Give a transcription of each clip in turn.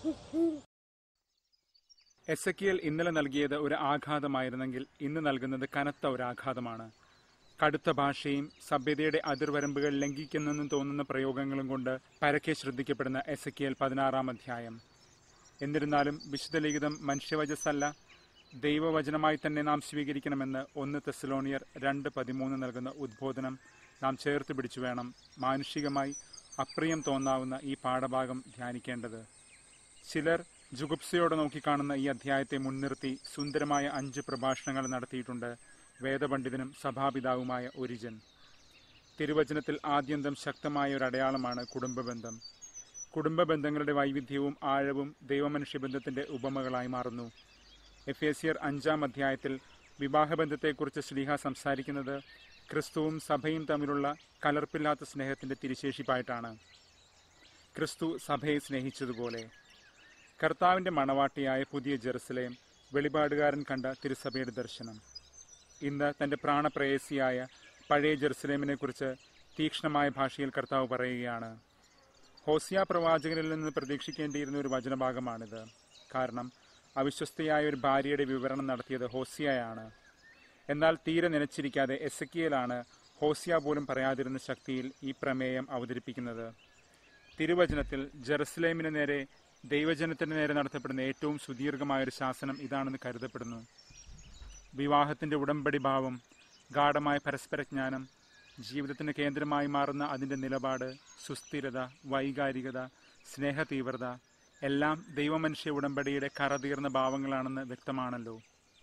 എസക്കിയൽ ഇന്നലെ നൽകിയത് ഒരു ആഘാതമായിരുന്നെങ്കിൽ ഇന്ന് നൽകുന്നത് കനത്ത ഒരു ആഘാതമാണ് കടുത്ത ഭാഷയും സഭ്യതയുടെ അതിർവരമ്പുകൾ ലംഘിക്കുന്നെന്നും തോന്നുന്ന പ്രയോഗങ്ങളും കൊണ്ട് പരക്കെ ശ്രദ്ധിക്കപ്പെടുന്ന എസക്കിയൽ പതിനാറാം അധ്യായം എന്നിരുന്നാലും വിശുദ്ധ ലിഖിതം മനുഷ്യവചസ്സല്ല ദൈവവചനമായി തന്നെ നാം സ്വീകരിക്കണമെന്ന് ഒന്ന് തെസലോണിയർ രണ്ട് പതിമൂന്ന് നൽകുന്ന ഉദ്ബോധനം നാം ചേർത്ത് പിടിച്ചു വേണം മാനുഷികമായി അപ്രിയം തോന്നാവുന്ന ഈ പാഠഭാഗം ധ്യാനിക്കേണ്ടത് ചിലർ ജുഗുപ്സയോടെ നോക്കിക്കാണുന്ന ഈ അധ്യായത്തെ മുൻനിർത്തി സുന്ദരമായ അഞ്ച് പ്രഭാഷണങ്ങൾ നടത്തിയിട്ടുണ്ട് വേദപണ്ഡിതനും സഭാപിതാവുമായ ഒരിജൻ തിരുവചനത്തിൽ ആദ്യന്തം ശക്തമായ ഒരു അടയാളമാണ് കുടുംബബന്ധം കുടുംബ ബന്ധങ്ങളുടെ വൈവിധ്യവും ആഴവും ദൈവമനുഷ്യബന്ധത്തിന്റെ ഉപമകളായി മാറുന്നു എഫേസിയർ അഞ്ചാം അധ്യായത്തിൽ വിവാഹബന്ധത്തെക്കുറിച്ച് ശ്ലീഹ സംസാരിക്കുന്നത് ക്രിസ്തുവും സഭയും തമ്മിലുള്ള കലർപ്പില്ലാത്ത സ്നേഹത്തിന്റെ തിരിശേഷിപ്പായിട്ടാണ് ക്രിസ്തു സഭയെ സ്നേഹിച്ചതുപോലെ കർത്താവിന്റെ മണവാട്ടിയായ പുതിയ ജെറുസലേം വെളിപാടുകാരൻ കണ്ട തിരുസഭയുടെ ദർശനം ഇന്ന് തന്റെ പ്രാണപ്രേയസിയായ പഴയ ജെറുസലേമിനെ കുറിച്ച് തീക്ഷ്ണമായ ഭാഷയിൽ കർത്താവ് പറയുകയാണ് ഹോസിയ പ്രവാചകനിൽ നിന്ന് പ്രതീക്ഷിക്കേണ്ടിയിരുന്ന ഒരു വചനഭാഗമാണിത് കാരണം അവിശ്വസ്തയായ ഒരു ഭാര്യയുടെ വിവരണം നടത്തിയത് ഹോസിയയാണ് എന്നാൽ തീരെ നനച്ചിരിക്കാതെ എസക്കിയലാണ് ഹോസിയ പോലും പറയാതിരുന്ന ശക്തിയിൽ ഈ പ്രമേയം അവതരിപ്പിക്കുന്നത് തിരുവചനത്തിൽ ജെറുസലേമിന് നേരെ ദൈവജനത്തിന് നേരെ നടത്തപ്പെടുന്ന ഏറ്റവും സുദീർഘമായ ഒരു ശാസനം ഇതാണെന്ന് കരുതപ്പെടുന്നു വിവാഹത്തിന്റെ ഉടമ്പടി ഭാവം ഗാഠമായ പരസ്പരജ്ഞാനം ജീവിതത്തിന് കേന്ദ്രമായി മാറുന്ന അതിന്റെ നിലപാട് സുസ്ഥിരത വൈകാരികത സ്നേഹതീവ്രത എല്ലാം ദൈവമനുഷ്യ ഉടമ്പടിയുടെ കറതീർന്ന ഭാവങ്ങളാണെന്ന് വ്യക്തമാണല്ലോ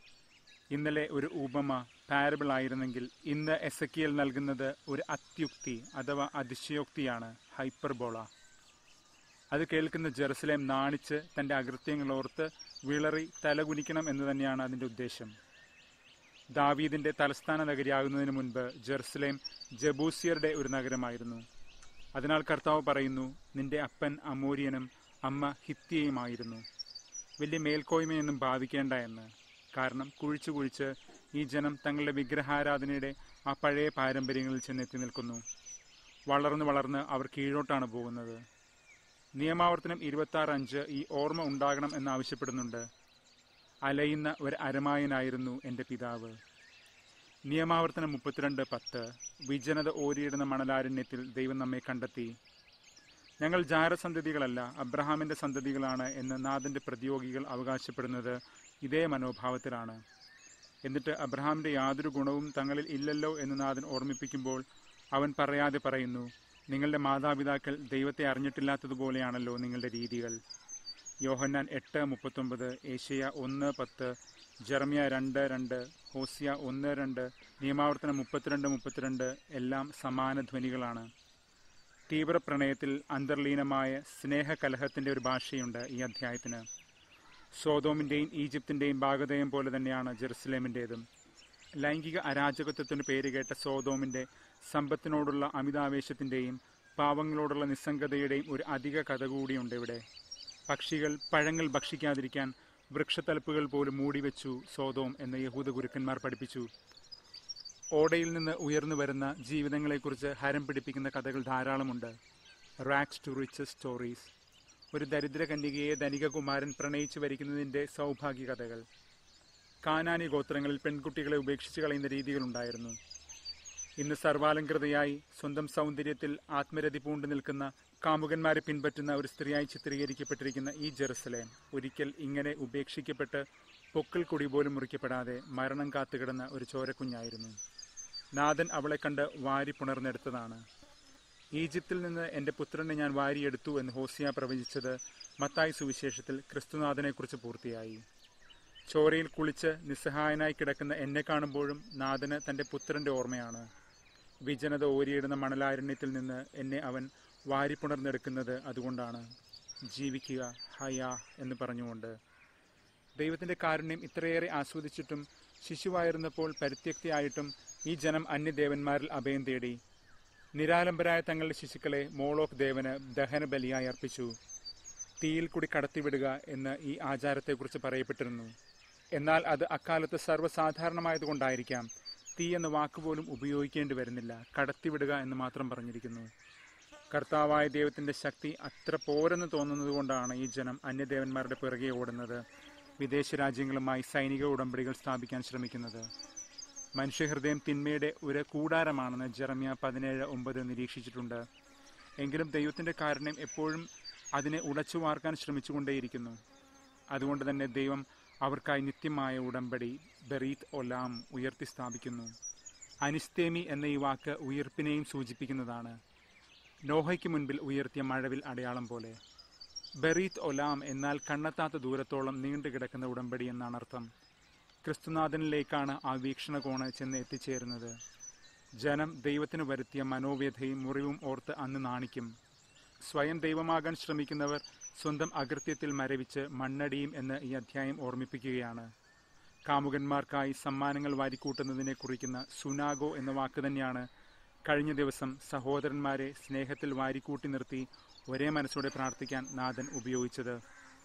ഇന്നലെ ഒരു ഉപമ പാരബിൾ ആയിരുന്നെങ്കിൽ ഇന്ന് എസക്കിയൽ നൽകുന്നത് ഒരു അത്യുക്തി അഥവാ അതിശയോക്തിയാണ് ഹൈപ്പർബോള അത് കേൾക്കുന്ന ജെറുസലേം നാണിച്ച് തന്റെ അകൃത്യങ്ങൾ ഓർത്ത് വിളറി തലകുനിക്കണം എന്ന് തന്നെയാണ് അതിന്റെ ഉദ്ദേശം ദാവീദിന്റെ തലസ്ഥാന നഗരിയാകുന്നതിന് മുൻപ് ജെറുസലേം ജബൂസിയറുടെ ഒരു നഗരമായിരുന്നു അതിനാൽ കർത്താവ് പറയുന്നു നിന്റെ അപ്പൻ അമൂര്യനും അമ്മ ഹിത്തിയയുമായിരുന്നു വലിയ മേൽക്കോയ്മയൊന്നും ഭാവിക്കേണ്ട എന്ന് കാരണം കുഴിച്ചു കുഴിച്ച് ഈ ജനം തങ്ങളുടെ വിഗ്രഹാരാധനയുടെ ആ പഴയ പാരമ്പര്യങ്ങളിൽ ചെന്നെത്തി നിൽക്കുന്നു വളർന്നു വളർന്ന് അവർ കീഴോട്ടാണ് പോകുന്നത് നിയമാവർത്തനം ഇരുപത്തി ആറ് അഞ്ച് ഈ ഓർമ്മ ഉണ്ടാകണം എന്ന് ആവശ്യപ്പെടുന്നുണ്ട് അലയുന്ന ഒരു അരമായനായിരുന്നു എൻ്റെ പിതാവ് നിയമാവർത്തനം മുപ്പത്തിരണ്ട് പത്ത് വിജനത ഓരിയിടുന്ന മണലാരണ്യത്തിൽ ദൈവം നമ്മെ കണ്ടെത്തി ഞങ്ങൾ ജാരസന്തതികളല്ല അബ്രഹാമിന്റെ സന്തതികളാണ് എന്ന് നാഥന്റെ പ്രതിയോഗികൾ അവകാശപ്പെടുന്നത് ഇതേ മനോഭാവത്തിലാണ് എന്നിട്ട് അബ്രഹാമിന്റെ യാതൊരു ഗുണവും തങ്ങളിൽ ഇല്ലല്ലോ എന്ന് നാഥൻ ഓർമ്മിപ്പിക്കുമ്പോൾ അവൻ പറയാതെ പറയുന്നു നിങ്ങളുടെ മാതാപിതാക്കൾ ദൈവത്തെ അറിഞ്ഞിട്ടില്ലാത്തതുപോലെയാണല്ലോ നിങ്ങളുടെ രീതികൾ യോഹന്നാൻ എട്ട് മുപ്പത്തൊമ്പത് ഏഷ്യ ഒന്ന് പത്ത് ജെറമിയ രണ്ട് രണ്ട് ഹോസിയ ഒന്ന് രണ്ട് നിയമാവർത്തനം മുപ്പത്തിരണ്ട് മുപ്പത്തിരണ്ട് എല്ലാം സമാന ധ്വനികളാണ് തീവ്രപ്രണയത്തിൽ അന്തർലീനമായ സ്നേഹകലഹത്തിന്റെ ഒരു ഭാഷയുണ്ട് ഈ അധ്യായത്തിന് സോതോമിന്റെയും ഈജിപ്തിന്റെയും ഭാഗതയും പോലെ തന്നെയാണ് ജെറുസലേമിന്റേതും ലൈംഗിക അരാജകത്വത്തിന് പേരുകേട്ട സോതോമിന്റെ സമ്പത്തിനോടുള്ള അമിതാവേശത്തിന്റെയും പാവങ്ങളോടുള്ള നിസ്സംഗതയുടെയും ഒരു അധിക കഥ കൂടിയുണ്ട് ഇവിടെ പക്ഷികൾ പഴങ്ങൾ ഭക്ഷിക്കാതിരിക്കാൻ വൃക്ഷത്തലപ്പുകൾ പോലും മൂടിവെച്ചു സോതോം എന്ന് യഹൂദ ഗുരുക്കന്മാർ പഠിപ്പിച്ചു ഓടയിൽ നിന്ന് ഉയർന്നു വരുന്ന ജീവിതങ്ങളെക്കുറിച്ച് ഹരം പിടിപ്പിക്കുന്ന കഥകൾ ധാരാളമുണ്ട് റാക്സ് ടു റിച്ച് സ്റ്റോറീസ് ഒരു ദരിദ്ര കന്യകയെ ധനികകുമാരൻ പ്രണയിച്ചു വരിക്കുന്നതിന്റെ സൗഭാഗ്യ കഥകൾ കാനാനി ഗോത്രങ്ങളിൽ പെൺകുട്ടികളെ ഉപേക്ഷിച്ച് കളയുന്ന രീതികളുണ്ടായിരുന്നു ഇന്ന് സർവാലങ്കൃതയായി സ്വന്തം സൗന്ദര്യത്തിൽ ആത്മരതി പൂണ്ടു നിൽക്കുന്ന കാമുകന്മാരെ പിൻപറ്റുന്ന ഒരു സ്ത്രീയായി ചിത്രീകരിക്കപ്പെട്ടിരിക്കുന്ന ഈ ജെറുസലേം ഒരിക്കൽ ഇങ്ങനെ ഉപേക്ഷിക്കപ്പെട്ട് പൊക്കിൾ കുടി പോലും മുറിക്കപ്പെടാതെ മരണം കാത്തുകിടന്ന ഒരു ചോരക്കുഞ്ഞായിരുന്നു നാഥൻ അവളെ കണ്ട് വാരി പുണർന്നെടുത്തതാണ് ഈജിപ്തിൽ നിന്ന് എന്റെ പുത്രനെ ഞാൻ വാരിയെടുത്തു എന്ന് ഹോസിയ പ്രവചിച്ചത് മത്തായി സുവിശേഷത്തിൽ ക്രിസ്തുനാഥനെക്കുറിച്ച് പൂർത്തിയായി ചോരയിൽ കുളിച്ച് നിസ്സഹായനായി കിടക്കുന്ന എന്നെ കാണുമ്പോഴും നാഥന് തന്റെ പുത്രന്റെ ഓർമ്മയാണ് വിജനത ഓരിയിടുന്ന മണലാരണ്യത്തിൽ നിന്ന് എന്നെ അവൻ വാരിപ്പുണർന്നെടുക്കുന്നത് അതുകൊണ്ടാണ് ജീവിക്കുക ഹയാ എന്ന് പറഞ്ഞുകൊണ്ട് ദൈവത്തിന്റെ കാരുണ്യം ഇത്രയേറെ ആസ്വദിച്ചിട്ടും ശിശുവായിരുന്നപ്പോൾ പരിത്യക്തിയായിട്ടും ഈ ജനം അന്യദേവന്മാരിൽ അഭയം തേടി നിരാലംബരായ തങ്ങളുടെ ശിശുക്കളെ മോളോക് ദേവന് ദഹന ബലിയായി അർപ്പിച്ചു തീയിൽ കൂടി കടത്തിവിടുക എന്ന് ഈ ആചാരത്തെക്കുറിച്ച് പറയപ്പെട്ടിരുന്നു എന്നാൽ അത് അക്കാലത്ത് സർവ്വസാധാരണമായതുകൊണ്ടായിരിക്കാം തീ എന്ന വാക്കുപോലും ഉപയോഗിക്കേണ്ടി വരുന്നില്ല കടത്തിവിടുക എന്ന് മാത്രം പറഞ്ഞിരിക്കുന്നു കർത്താവായ ദൈവത്തിന്റെ ശക്തി അത്ര പോരെന്ന് തോന്നുന്നത് കൊണ്ടാണ് ഈ ജനം അന്യദേവന്മാരുടെ പിറകെ ഓടുന്നത് വിദേശ രാജ്യങ്ങളുമായി സൈനിക ഉടമ്പടികൾ സ്ഥാപിക്കാൻ ശ്രമിക്കുന്നത് മനുഷ്യഹൃദയം തിന്മയുടെ ഒരു കൂടാരമാണെന്ന് ജെറമ്യ പതിനേഴ് ഒമ്പത് നിരീക്ഷിച്ചിട്ടുണ്ട് എങ്കിലും ദൈവത്തിന്റെ കാരുണ്യം എപ്പോഴും അതിനെ ഉടച്ചു വാർക്കാൻ ശ്രമിച്ചുകൊണ്ടേയിരിക്കുന്നു അതുകൊണ്ട് തന്നെ ദൈവം അവർക്കായി നിത്യമായ ഉടമ്പടി ബെറീത്ത് ഒലാം ഉയർത്തി സ്ഥാപിക്കുന്നു അനിസ്തേമി എന്ന ഈ വാക്ക് ഉയർപ്പിനെയും സൂചിപ്പിക്കുന്നതാണ് നോഹയ്ക്ക് മുൻപിൽ ഉയർത്തിയ മഴവിൽ അടയാളം പോലെ ബെറീത്ത് ഒലാം എന്നാൽ കണ്ണെത്താത്ത ദൂരത്തോളം നീണ്ടുകിടക്കുന്ന ഉടമ്പടി എന്നാണ് അർത്ഥം ക്രിസ്തുനാഥനിലേക്കാണ് ആ വീക്ഷണകോണ് ചെന്ന് എത്തിച്ചേരുന്നത് ജനം ദൈവത്തിന് വരുത്തിയ മനോവ്യഥയും മുറിവും ഓർത്ത് അന്ന് നാണിക്കും സ്വയം ദൈവമാകാൻ ശ്രമിക്കുന്നവർ സ്വന്തം അകൃത്യത്തിൽ മരവിച്ച് മണ്ണടിയും എന്ന് ഈ അധ്യായം ഓർമ്മിപ്പിക്കുകയാണ് കാമുകന്മാർക്കായി സമ്മാനങ്ങൾ വാരിക്കൂട്ടുന്നതിനെ കുറിക്കുന്ന സുനാഗോ എന്ന വാക്ക് തന്നെയാണ് കഴിഞ്ഞ ദിവസം സഹോദരന്മാരെ സ്നേഹത്തിൽ വാരിക്കൂട്ടി നിർത്തി ഒരേ മനസ്സോടെ പ്രാർത്ഥിക്കാൻ നാഥൻ ഉപയോഗിച്ചത്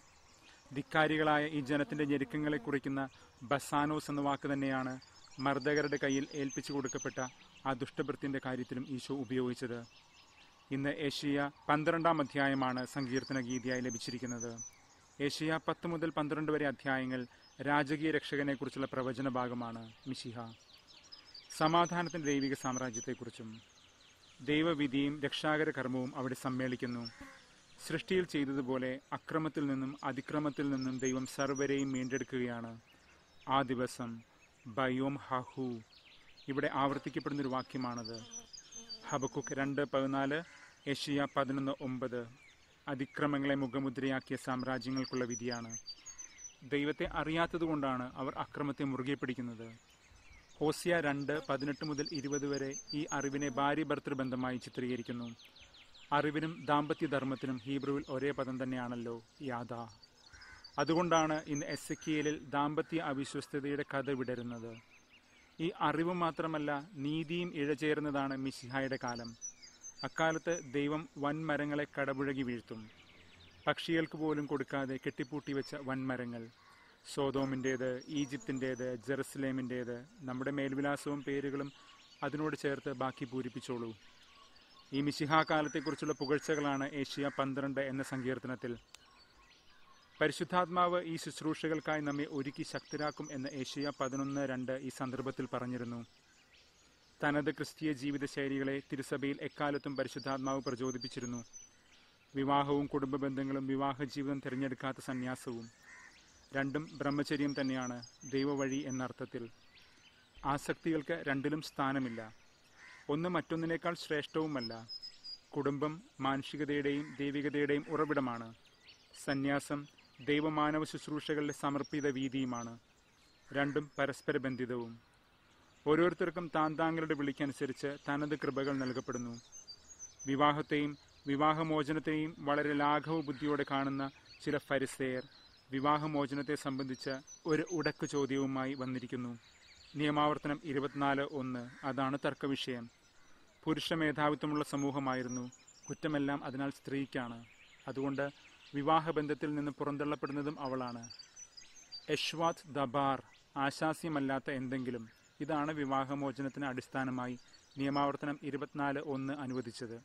ധിക്കാരികളായ ഈ ജനത്തിന്റെ ഞെരുക്കങ്ങളെ കുറിക്കുന്ന ബസാനോസ് എന്ന വാക്ക് തന്നെയാണ് മർദ്ദകരുടെ കയ്യിൽ ഏൽപ്പിച്ചു കൊടുക്കപ്പെട്ട ആ ദുഷ്ടഭൃത്തിന്റെ കാര്യത്തിലും ഈശോ ഉപയോഗിച്ചത് ഇന്ന് ഏഷ്യ പന്ത്രണ്ടാം അധ്യായമാണ് സങ്കീർത്തന ഗീതിയായി ലഭിച്ചിരിക്കുന്നത് ഏഷ്യ പത്ത് മുതൽ പന്ത്രണ്ട് വരെ അധ്യായങ്ങൾ രാജകീയ രക്ഷകനെക്കുറിച്ചുള്ള പ്രവചന ഭാഗമാണ് മിഷിഹ സമാധാനത്തിന്റെ ദൈവിക സാമ്രാജ്യത്തെക്കുറിച്ചും ദൈവവിധിയും രക്ഷാകര കർമ്മവും അവിടെ സമ്മേളിക്കുന്നു സൃഷ്ടിയിൽ ചെയ്തതുപോലെ അക്രമത്തിൽ നിന്നും അതിക്രമത്തിൽ നിന്നും ദൈവം സർവരെയും വീണ്ടെടുക്കുകയാണ് ആ ദിവസം ബയോം ഹഹു ഇവിടെ ആവർത്തിക്കപ്പെടുന്നൊരു വാക്യമാണത് ഹബക്കുക്ക് രണ്ട് പതിനാല് ഏഷ്യ പതിനൊന്ന് ഒമ്പത് അതിക്രമങ്ങളെ മുഖമുദ്രയാക്കിയ സാമ്രാജ്യങ്ങൾക്കുള്ള വിധിയാണ് ദൈവത്തെ അറിയാത്തതുകൊണ്ടാണ് അവർ അക്രമത്തെ മുറുകെ പിടിക്കുന്നത് ഹോസിയ രണ്ട് പതിനെട്ട് മുതൽ ഇരുപത് വരെ ഈ അറിവിനെ ഭാര്യ ഭർത്തൃബന്ധമായി ചിത്രീകരിക്കുന്നു അറിവിനും ദാമ്പത്യധർമ്മത്തിനും ഹീബ്രുവിൽ ഒരേ പദം തന്നെയാണല്ലോ യാദ അതുകൊണ്ടാണ് ഇന്ന് എസ് എക്കിയലിൽ ദാമ്പത്യ അവിശ്വസ്തതയുടെ കഥ വിടരുന്നത് ഈ അറിവ് മാത്രമല്ല നീതിയും ഇഴചേർന്നതാണ് മിശിഹായുടെ കാലം അക്കാലത്ത് ദൈവം വൻമരങ്ങളെ കടപുഴകി വീഴ്ത്തും പക്ഷികൾക്ക് പോലും കൊടുക്കാതെ കെട്ടിപ്പൂട്ടി വെച്ച വൻമരങ്ങൾ സോതോമിൻ്റേത് ഈജിപ്തിൻ്റേത് ജെറുസലേമിൻ്റേത് നമ്മുടെ മേൽവിലാസവും പേരുകളും അതിനോട് ചേർത്ത് ബാക്കി പൂരിപ്പിച്ചോളൂ ഈ മിശിഹാ കാലത്തെക്കുറിച്ചുള്ള പുകഴ്ചകളാണ് ഏഷ്യ പന്ത്രണ്ട് എന്ന സങ്കീർത്തനത്തിൽ പരിശുദ്ധാത്മാവ് ഈ ശുശ്രൂഷകൾക്കായി നമ്മെ ഒരുക്കി ശക്തരാക്കും എന്ന് ഏഷ്യ പതിനൊന്ന് രണ്ട് ഈ സന്ദർഭത്തിൽ പറഞ്ഞിരുന്നു തനത് ക്രിസ്തീയ ജീവിത ശൈലികളെ തിരുസഭയിൽ എക്കാലത്തും പരിശുദ്ധാത്മാവ് പ്രചോദിപ്പിച്ചിരുന്നു വിവാഹവും കുടുംബ ബന്ധങ്ങളും വിവാഹ ജീവിതം തിരഞ്ഞെടുക്കാത്ത സന്യാസവും രണ്ടും ബ്രഹ്മചര്യം തന്നെയാണ് ദൈവവഴി എന്നർത്ഥത്തിൽ ആസക്തികൾക്ക് രണ്ടിലും സ്ഥാനമില്ല ഒന്ന് മറ്റൊന്നിനേക്കാൾ ശ്രേഷ്ഠവുമല്ല കുടുംബം മാനുഷികതയുടെയും ദൈവികതയുടെയും ഉറവിടമാണ് സന്യാസം ദൈവമാനവ ശുശ്രൂഷകളുടെ സമർപ്പിത വീതിയുമാണ് രണ്ടും പരസ്പര ബന്ധിതവും ഓരോരുത്തർക്കും താൻ താങ്കളുടെ വിളിക്കനുസരിച്ച് തനത് കൃപകൾ നൽകപ്പെടുന്നു വിവാഹത്തെയും വിവാഹമോചനത്തെയും വളരെ ലാഘവ ബുദ്ധിയോടെ കാണുന്ന ചില ഫരിസേയർ വിവാഹമോചനത്തെ സംബന്ധിച്ച ഒരു ഉടക്ക് ചോദ്യവുമായി വന്നിരിക്കുന്നു നിയമാവർത്തനം ഇരുപത്തിനാല് ഒന്ന് അതാണ് തർക്കവിഷയം പുരുഷ മേധാവിത്വമുള്ള സമൂഹമായിരുന്നു കുറ്റമെല്ലാം അതിനാൽ സ്ത്രീക്കാണ് അതുകൊണ്ട് വിവാഹബന്ധത്തിൽ നിന്ന് പുറന്തള്ളപ്പെടുന്നതും അവളാണ് യശ്വാത് ദബാർ ആശാസ്യമല്ലാത്ത എന്തെങ്കിലും ഇതാണ് വിവാഹമോചനത്തിന് അടിസ്ഥാനമായി നിയമാവർത്തനം ഇരുപത്തിനാല് ഒന്ന് അനുവദിച്ചത്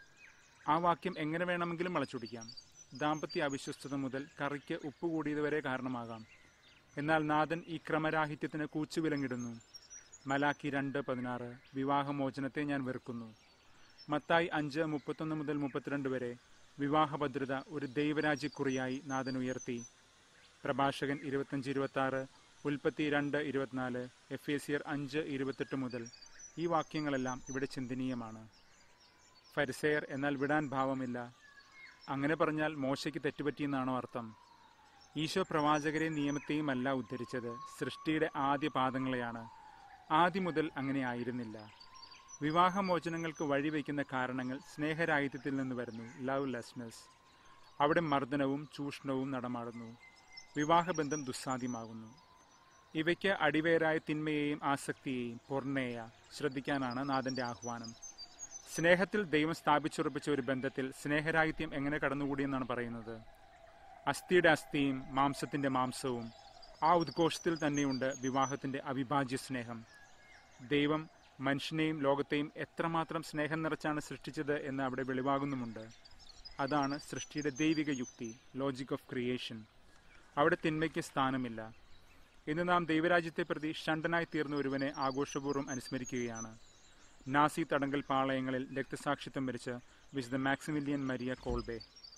ആ വാക്യം എങ്ങനെ വേണമെങ്കിലും വളച്ചൊടിക്കാം ദാമ്പത്യ അവിശ്വസ്തത മുതൽ കറിക്ക് ഉപ്പ് കൂടിയത് വരെ കാരണമാകാം എന്നാൽ നാഥൻ ഈ ക്രമരാഹിത്യത്തിന് കൂച്ചുവിലങ്ങിടുന്നു മലാക്കി രണ്ട് പതിനാറ് വിവാഹമോചനത്തെ ഞാൻ വെറുക്കുന്നു മത്തായി അഞ്ച് മുപ്പത്തൊന്ന് മുതൽ മുപ്പത്തിരണ്ട് വരെ വിവാഹഭദ്രത ഒരു ദൈവരാജ്യക്കുറിയായി നാഥൻ ഉയർത്തി പ്രഭാഷകൻ ഇരുപത്തഞ്ച് ഇരുപത്തി ആറ് ഉൽപ്പത്തി രണ്ട് ഇരുപത്തിനാല് എഫ് എ സിയർ അഞ്ച് ഇരുപത്തെട്ട് മുതൽ ഈ വാക്യങ്ങളെല്ലാം ഇവിടെ ചിന്തനീയമാണ് ഫരിസെയർ എന്നാൽ വിടാൻ ഭാവമില്ല അങ്ങനെ പറഞ്ഞാൽ മോശയ്ക്ക് തെറ്റുപറ്റിയെന്നാണോ അർത്ഥം ഈശോ പ്രവാചകരെ നിയമത്തെയും അല്ല ഉദ്ധരിച്ചത് സൃഷ്ടിയുടെ ആദ്യ പാദങ്ങളെയാണ് ആദ്യം മുതൽ അങ്ങനെ ആയിരുന്നില്ല വിവാഹമോചനങ്ങൾക്ക് വഴിവെക്കുന്ന കാരണങ്ങൾ സ്നേഹരാഹിത്യത്തിൽ നിന്ന് വരുന്നു ലവ് ലെസ്നെസ് അവിടെ മർദ്ദനവും ചൂഷണവും നടമാടുന്നു വിവാഹബന്ധം ദുസ്സാധ്യമാകുന്നു ഇവയ്ക്ക് അടിവേരായ തിന്മയെയും ആസക്തിയെയും പൊർണേയ ശ്രദ്ധിക്കാനാണ് നാഥന്റെ ആഹ്വാനം സ്നേഹത്തിൽ ദൈവം സ്ഥാപിച്ചുറപ്പിച്ച ഒരു ബന്ധത്തിൽ സ്നേഹരാഹിത്യം എങ്ങനെ കടന്നുകൂടിയെന്നാണ് പറയുന്നത് അസ്ഥിയുടെ അസ്ഥിയും മാംസത്തിന്റെ മാംസവും ആ ഉദ്ഘോഷത്തിൽ തന്നെയുണ്ട് വിവാഹത്തിന്റെ അവിഭാജ്യ സ്നേഹം ദൈവം മനുഷ്യനെയും ലോകത്തെയും എത്രമാത്രം സ്നേഹം നിറച്ചാണ് സൃഷ്ടിച്ചത് എന്ന് അവിടെ വെളിവാകുന്നുമുണ്ട് അതാണ് സൃഷ്ടിയുടെ ദൈവിക യുക്തി ലോജിക് ഓഫ് ക്രിയേഷൻ അവിടെ തിന്മയ്ക്ക് സ്ഥാനമില്ല ഇന്ന് നാം ദൈവരാജ്യത്തെ പ്രതി ഷണ്ടനായി തീർന്ന ഒരുവനെ ആഘോഷപൂർവ്വം അനുസ്മരിക്കുകയാണ് നാസി തടങ്കൽ പാളയങ്ങളിൽ രക്തസാക്ഷിത്വം വരിച്ച വിശുദ്ധ മാക്സിമിലിയൻ മരിയ കോൾബെ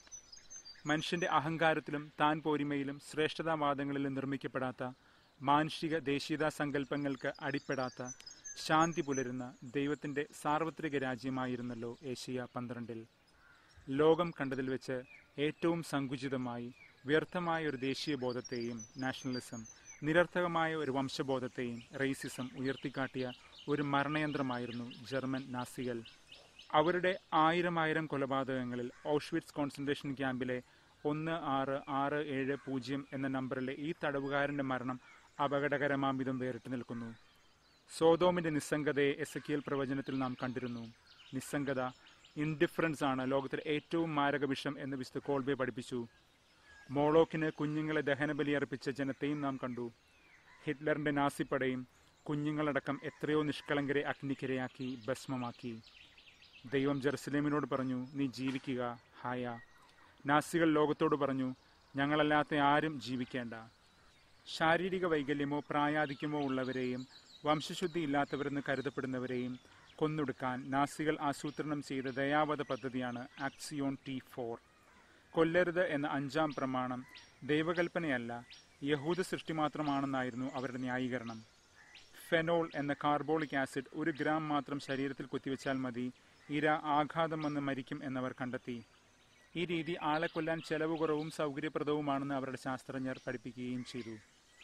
മനുഷ്യന്റെ അഹങ്കാരത്തിലും താൻ പോരിമയിലും ശ്രേഷ്ഠതാവാദങ്ങളിലും നിർമ്മിക്കപ്പെടാത്ത മാനുഷിക ദേശീയതാ സങ്കല്പങ്ങൾക്ക് അടിപ്പെടാത്ത ശാന്തി പുലരുന്ന ദൈവത്തിന്റെ സാർവത്രിക രാജ്യമായിരുന്നല്ലോ ഏഷ്യ പന്ത്രണ്ടിൽ ലോകം കണ്ടതിൽ വെച്ച് ഏറ്റവും സങ്കുചിതമായി വ്യർത്ഥമായ ഒരു ദേശീയ ബോധത്തെയും നാഷണലിസം നിരർത്ഥകമായ ഒരു വംശബോധത്തെയും റേസിസം ഉയർത്തിക്കാട്ടിയ ഒരു മരണയന്ത്രമായിരുന്നു ജർമ്മൻ നാസികൾ അവരുടെ ആയിരം ആയിരം കൊലപാതകങ്ങളിൽ ഔഷ്വിറ്റ്സ് കോൺസെൻട്രേഷൻ ക്യാമ്പിലെ ഒന്ന് ആറ് ആറ് ഏഴ് പൂജ്യം എന്ന നമ്പറിലെ ഈ തടവുകാരന്റെ മരണം അപകടകരമാംവിധം വേറിട്ട് നിൽക്കുന്നു സോതോമിന്റെ നിസ്സംഗതയെ എസക്കിയൽ പ്രവചനത്തിൽ നാം കണ്ടിരുന്നു നിസ്സംഗത ഇൻഡിഫറൻസ് ആണ് ലോകത്തിലെ ഏറ്റവും മാരക വിഷം എന്ന് വിശുദ്ധ കോൾബെ പഠിപ്പിച്ചു മോളോക്കിന് കുഞ്ഞുങ്ങളെ ദഹനബലി അർപ്പിച്ച ജനത്തെയും നാം കണ്ടു ഹിറ്റ്ലറിന്റെ നാസിപ്പടയും കുഞ്ഞുങ്ങളടക്കം എത്രയോ നിഷ്കളങ്കരെ അഗ്നിക്കിരയാക്കി ഭസ്മമാക്കി ദൈവം ജെറുസലേമിനോട് പറഞ്ഞു നീ ജീവിക്കുക ഹായ നാസികൾ ലോകത്തോട് പറഞ്ഞു ഞങ്ങളല്ലാത്ത ആരും ജീവിക്കേണ്ട ശാരീരിക വൈകല്യമോ പ്രായാധിക്യമോ ഉള്ളവരെയും വംശശുദ്ധി ഇല്ലാത്തവരെന്ന് കരുതപ്പെടുന്നവരെയും കൊന്നൊടുക്കാൻ നാസികൾ ആസൂത്രണം ചെയ്ത ദയാവധ പദ്ധതിയാണ് ആക്സിയോൺ ടി ഫോർ കൊല്ലരുത് എന്ന അഞ്ചാം പ്രമാണം ദൈവകൽപ്പനയല്ല യഹൂദ സൃഷ്ടി മാത്രമാണെന്നായിരുന്നു അവരുടെ ന്യായീകരണം ഫെനോൾ എന്ന കാർബോളിക് ആസിഡ് ഒരു ഗ്രാം മാത്രം ശരീരത്തിൽ കുത്തിവെച്ചാൽ മതി ഇര ആഘാതം വന്ന് മരിക്കും എന്നവർ കണ്ടെത്തി ഈ രീതി ആളെ കൊല്ലാൻ ചെലവ് കുറവും സൗകര്യപ്രദവുമാണെന്ന് അവരുടെ ശാസ്ത്രജ്ഞർ പഠിപ്പിക്കുകയും ചെയ്തു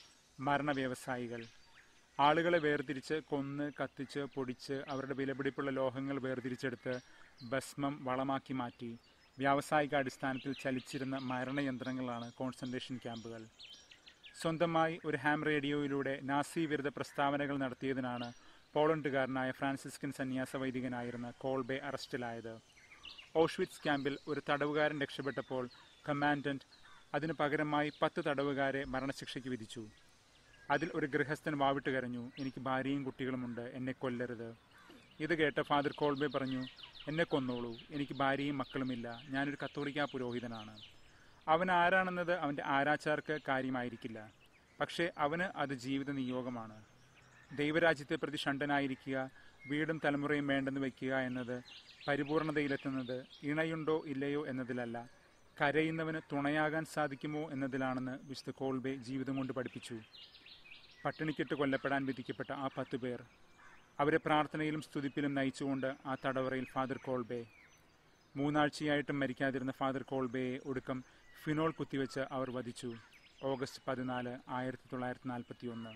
മരണ വ്യവസായികൾ ആളുകളെ വേർതിരിച്ച് കൊന്ന് കത്തിച്ച് പൊടിച്ച് അവരുടെ വിലപിടിപ്പുള്ള ലോഹങ്ങൾ വേർതിരിച്ചെടുത്ത് ഭസ്മം വളമാക്കി മാറ്റി വ്യാവസായിക അടിസ്ഥാനത്തിൽ ചലിച്ചിരുന്ന മരണയന്ത്രങ്ങളാണ് കോൺസെൻട്രേഷൻ ക്യാമ്പുകൾ സ്വന്തമായി ഒരു ഹാം റേഡിയോയിലൂടെ നാസി വിരുദ്ധ പ്രസ്താവനകൾ നടത്തിയതിനാണ് പോളണ്ടുകാരനായ ഫ്രാൻസിസ്കൻ സന്യാസ വൈദികനായിരുന്ന കോൾബെ അറസ്റ്റിലായത് ഓഷ്വിറ്റ്സ് ക്യാമ്പിൽ ഒരു തടവുകാരൻ രക്ഷപ്പെട്ടപ്പോൾ കമാൻഡന്റ് അതിനു പകരമായി പത്ത് തടവുകാരെ മരണശിക്ഷയ്ക്ക് വിധിച്ചു അതിൽ ഒരു ഗൃഹസ്ഥൻ വാവിട്ട് കരഞ്ഞു എനിക്ക് ഭാര്യയും കുട്ടികളുമുണ്ട് എന്നെ കൊല്ലരുത് ഇത് കേട്ട ഫാദർ കോൾബെ പറഞ്ഞു എന്നെ കൊന്നോളൂ എനിക്ക് ഭാര്യയും മക്കളുമില്ല ഞാനൊരു കത്തോലിക്ക പുരോഹിതനാണ് അവൻ ആരാണെന്നത് അവൻ്റെ ആരാച്ചാർക്ക് കാര്യമായിരിക്കില്ല പക്ഷേ അവന് അത് ജീവിത നിയോഗമാണ് ദൈവരാജ്യത്തെ പ്രതി ഷണ്ടനായിരിക്കുക വീടും തലമുറയും വേണ്ടെന്ന് വയ്ക്കുക എന്നത് പരിപൂർണതയിലെത്തുന്നത് ഇണയുണ്ടോ ഇല്ലയോ എന്നതിലല്ല കരയുന്നവന് തുണയാകാൻ സാധിക്കുമോ എന്നതിലാണെന്ന് വിശുദ്ധ കോൾബെ ജീവിതം കൊണ്ട് പഠിപ്പിച്ചു പട്ടിണിക്കിട്ട് കൊല്ലപ്പെടാൻ വിധിക്കപ്പെട്ട ആ പത്തു പേർ അവരെ പ്രാർത്ഥനയിലും സ്തുതിപ്പിലും നയിച്ചുകൊണ്ട് ആ തടവറയിൽ ഫാദർ കോൾബെ മൂന്നാഴ്ചയായിട്ടും മരിക്കാതിരുന്ന ഫാദർ കോൾബെയെ ഒടുക്കം ഫിനോൾ കുത്തിവെച്ച് അവർ വധിച്ചു ഓഗസ്റ്റ് പതിനാല് ആയിരത്തി തൊള്ളായിരത്തി നാൽപ്പത്തി ഒന്ന്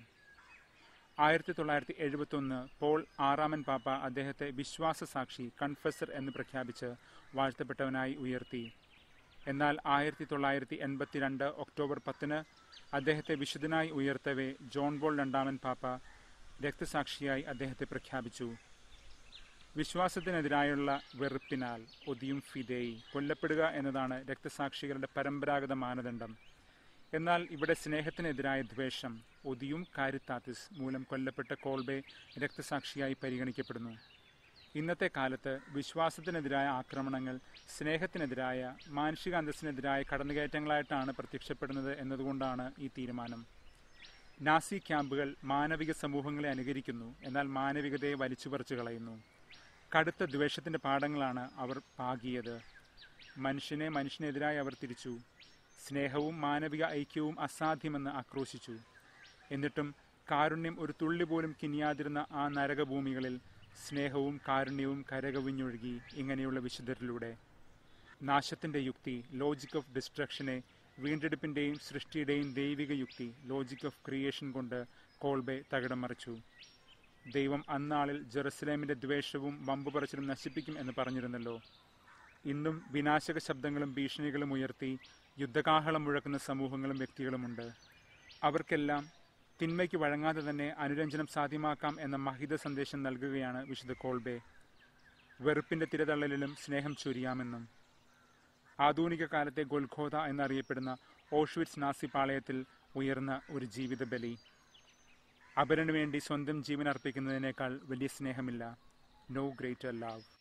ആയിരത്തി തൊള്ളായിരത്തി എഴുപത്തി ഒന്ന് പോൾ ആറാമൻ പാപ്പ അദ്ദേഹത്തെ വിശ്വാസ സാക്ഷി കൺഫസർ എന്ന് പ്രഖ്യാപിച്ച് വാഴ്ത്തപ്പെട്ടവനായി ഉയർത്തി എന്നാൽ ആയിരത്തി തൊള്ളായിരത്തി എൺപത്തിരണ്ട് ഒക്ടോബർ പത്തിന് അദ്ദേഹത്തെ വിശുദ്ധനായി ഉയർത്തവേ ജോൺ ബോൾ രണ്ടാമൻ പാപ്പ രക്തസാക്ഷിയായി അദ്ദേഹത്തെ പ്രഖ്യാപിച്ചു വിശ്വാസത്തിനെതിരായുള്ള വെറുപ്പിനാൽ ഒതിയും ഫിദേയി കൊല്ലപ്പെടുക എന്നതാണ് രക്തസാക്ഷികളുടെ പരമ്പരാഗത മാനദണ്ഡം എന്നാൽ ഇവിടെ സ്നേഹത്തിനെതിരായ ദ്വേഷം ഒതിയും കാരിത്താത്തിസ് മൂലം കൊല്ലപ്പെട്ട കോൾബെ രക്തസാക്ഷിയായി പരിഗണിക്കപ്പെടുന്നു ഇന്നത്തെ കാലത്ത് വിശ്വാസത്തിനെതിരായ ആക്രമണങ്ങൾ സ്നേഹത്തിനെതിരായ മാനുഷിക അന്തസ്സിനെതിരായ കടന്നുകയറ്റങ്ങളായിട്ടാണ് പ്രത്യക്ഷപ്പെടുന്നത് എന്നതുകൊണ്ടാണ് ഈ തീരുമാനം നാസി ക്യാമ്പുകൾ മാനവിക സമൂഹങ്ങളെ അനുകരിക്കുന്നു എന്നാൽ മാനവികതയെ വലിച്ചുപറിച്ചു കളയുന്നു കടുത്ത ദ്വേഷത്തിന്റെ പാഠങ്ങളാണ് അവർ പാകിയത് മനുഷ്യനെ മനുഷ്യനെതിരായി അവർ തിരിച്ചു സ്നേഹവും മാനവിക ഐക്യവും അസാധ്യമെന്ന് ആക്രോശിച്ചു എന്നിട്ടും കാരുണ്യം ഒരു തുള്ളി പോലും കിനിയാതിരുന്ന ആ നരകഭൂമികളിൽ സ്നേഹവും കാരുണ്യവും കരകവിഞ്ഞൊഴുകി ഇങ്ങനെയുള്ള വിശുദ്ധരിലൂടെ നാശത്തിന്റെ യുക്തി ലോജിക് ഓഫ് ഡിസ്ട്രക്ഷനെ വീണ്ടെടുപ്പിന്റെയും സൃഷ്ടിയുടെയും ദൈവിക യുക്തി ലോജിക് ഓഫ് ക്രിയേഷൻ കൊണ്ട് കോൾബെ തകിടം മറിച്ചു ദൈവം അന്നാളിൽ ജെറുസലേമിന്റെ ദ്വേഷവും വമ്പുപറച്ചിലും നശിപ്പിക്കും എന്ന് പറഞ്ഞിരുന്നല്ലോ ഇന്നും വിനാശക ശബ്ദങ്ങളും ഭീഷണികളും ഉയർത്തി യുദ്ധകാഹളം മുഴക്കുന്ന സമൂഹങ്ങളും വ്യക്തികളുമുണ്ട് അവർക്കെല്ലാം തിന്മയ്ക്ക് വഴങ്ങാതെ തന്നെ അനുരഞ്ജനം സാധ്യമാക്കാം എന്ന മഹിത സന്ദേശം നൽകുകയാണ് വിശുദ്ധ കോൾബെ വെറുപ്പിന്റെ തിരതള്ളലിലും സ്നേഹം ചൊരിയാമെന്നും ആധുനിക കാലത്തെ ഗൊൽഖോത എന്നറിയപ്പെടുന്ന ഓഷ്വിറ്റ്സ് നാസി പാളയത്തിൽ ഉയർന്ന ഒരു ജീവിത ബലി അപരനു വേണ്ടി സ്വന്തം ജീവൻ അർപ്പിക്കുന്നതിനേക്കാൾ വലിയ സ്നേഹമില്ല നോ ഗ്രേറ്റർ ലവ്